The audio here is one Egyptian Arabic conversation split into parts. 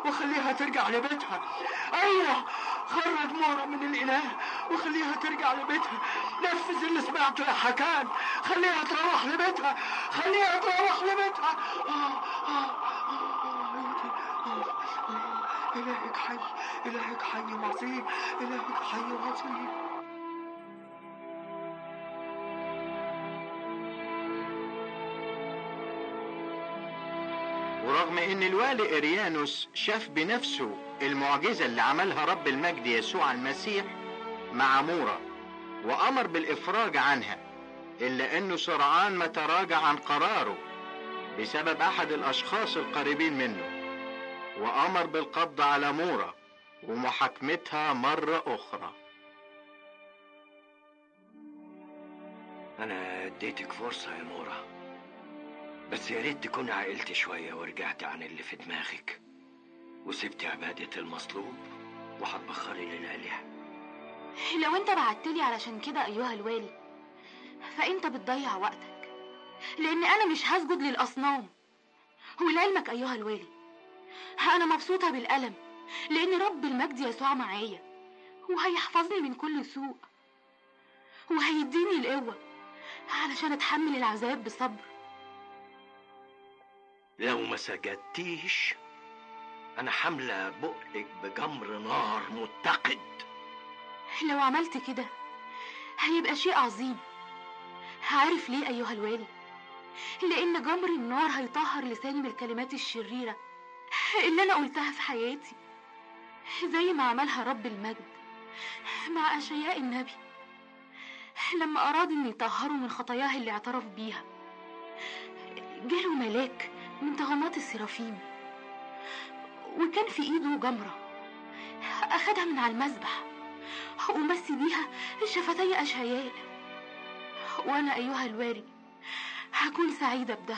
وخليها ترجع لبيتها ايوه خرج مورا من الاله وخليها ترجع لبيتها نفذ اللي سمعته يا حكان خليها تروح لبيتها خليها تروح لبيتها آه آه آه آه آه إلهك حي إلهك حي عظيم إلهك حي عظيم ورغم ان الوالي اريانوس شاف بنفسه المعجزة اللي عملها رب المجد يسوع المسيح مع مورا وامر بالافراج عنها الا انه سرعان ما تراجع عن قراره بسبب احد الاشخاص القريبين منه وامر بالقبض على مورا ومحاكمتها مرة اخرى أنا اديتك فرصة يا مورا بس يا ريت تكون عقلت شوية ورجعت عن اللي في دماغك وسبت عبادة المصلوب وهتبخري للآلهة لو انت بعتلي علشان كده ايها الوالي فانت بتضيع وقتك لان انا مش هسجد للاصنام ولعلمك ايها الوالي انا مبسوطة بالألم لان رب المجد يسوع معايا وهيحفظني من كل سوء وهيديني القوة علشان اتحمل العذاب بصبر لو ما سجدتيش أنا حاملة بقك بجمر نار متقد لو عملت كده هيبقى شيء عظيم عارف ليه أيها الوالي لأن جمر النار هيطهر لساني من الكلمات الشريرة اللي أنا قلتها في حياتي زي ما عملها رب المجد مع أشياء النبي لما أراد إن يطهره من خطاياه اللي اعترف بيها جاله ملاك من طغمات السرافيم وكان في إيده جمرة أخدها من على المذبح ومس بيها شفتي أشعياء وأنا أيها الواري هكون سعيدة بده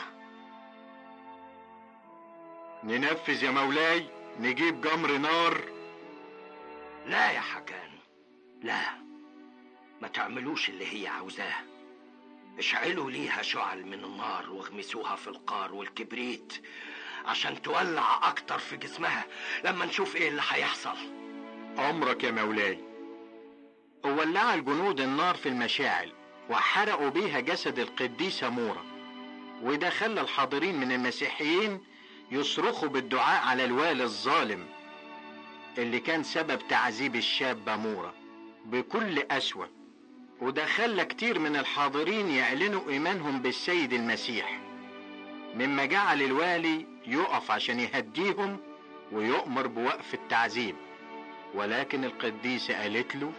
ننفذ يا مولاي نجيب جمر نار لا يا حكان لا ما تعملوش اللي هي عاوزاه اشعلوا ليها شعل من النار واغمسوها في القار والكبريت عشان تولع اكتر في جسمها لما نشوف ايه اللي هيحصل امرك يا مولاي ولع الجنود النار في المشاعل وحرقوا بيها جسد القديسة مورا وده خلى الحاضرين من المسيحيين يصرخوا بالدعاء على الوالي الظالم اللي كان سبب تعذيب الشابة مورا بكل قسوة وده خلى كتير من الحاضرين يعلنوا إيمانهم بالسيد المسيح مما جعل الوالي يقف عشان يهديهم ويؤمر بوقف التعذيب ولكن القديسة قالت له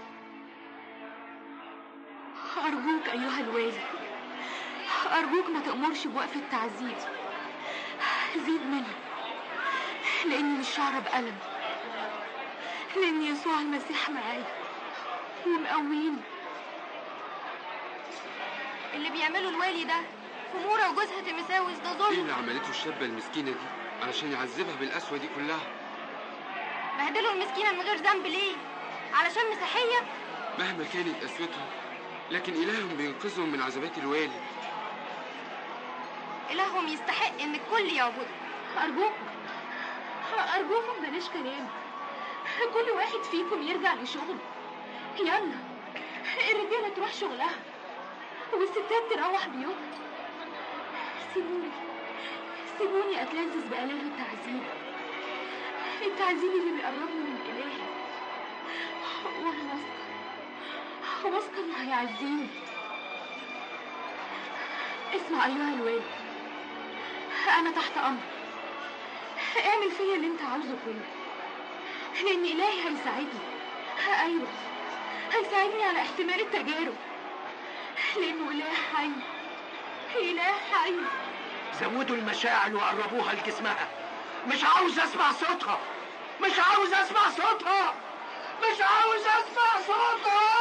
أرجوك أيها الوالي أرجوك ما تأمرش بوقف التعذيب زيد منه لأني مش شعر بألم لأن يسوع المسيح معايا ومقويني اللي بيعمله الوالي ده خمورة وجوزها تيمساوس ده ايه ظلم اللي عملته الشابة المسكينة دي علشان يعذبها بالقسوة دي كلها بهدلوا المسكينة من غير ذنب ليه؟ علشان مسيحية؟ مهما كانت قسوتهم لكن إلههم بينقذهم من عذابات الوالي إلههم يستحق إن الكل يعبده أرجوكم أرجوكم بلاش كلام كل واحد فيكم يرجع لشغله يلا الرجالة تروح شغلها والستات تروح بيوتها سيبوني سيبوني أتلذذ بآلام التعذيب التعذيب اللي بيقربني من إلهي وأنا واثقة واثقة إنه هيعزيني اسمع أيها الوالي أنا تحت أمرك اعمل فيا اللي أنت عاوزه كله لأن إلهي هيساعدني أيوه هيساعدني على احتمال التجارب لأنه إله حي إله حي زودوا المشاعل وقربوها لجسمها مش عاوز اسمع صوتها مش عاوز اسمع صوتها مش عاوز اسمع صوتها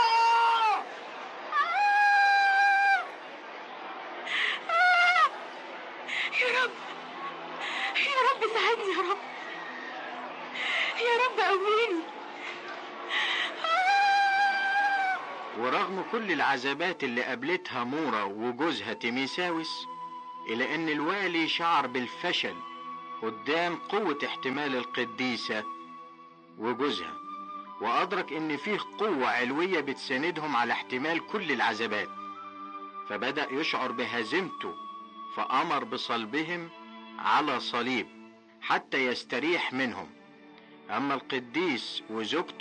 يا رب يا رب ساعدني يا رب يا رب قويني ورغم كل العذابات اللي قابلتها مورا وجوزها تيميساوس إلى أن الوالي شعر بالفشل قدام قوة احتمال القديسة وجوزها وأدرك إن فيه قوة علوية بتساندهم على احتمال كل العذابات فبدأ يشعر بهزيمته فأمر بصلبهم على صليب حتى يستريح منهم أما القديس وزوجته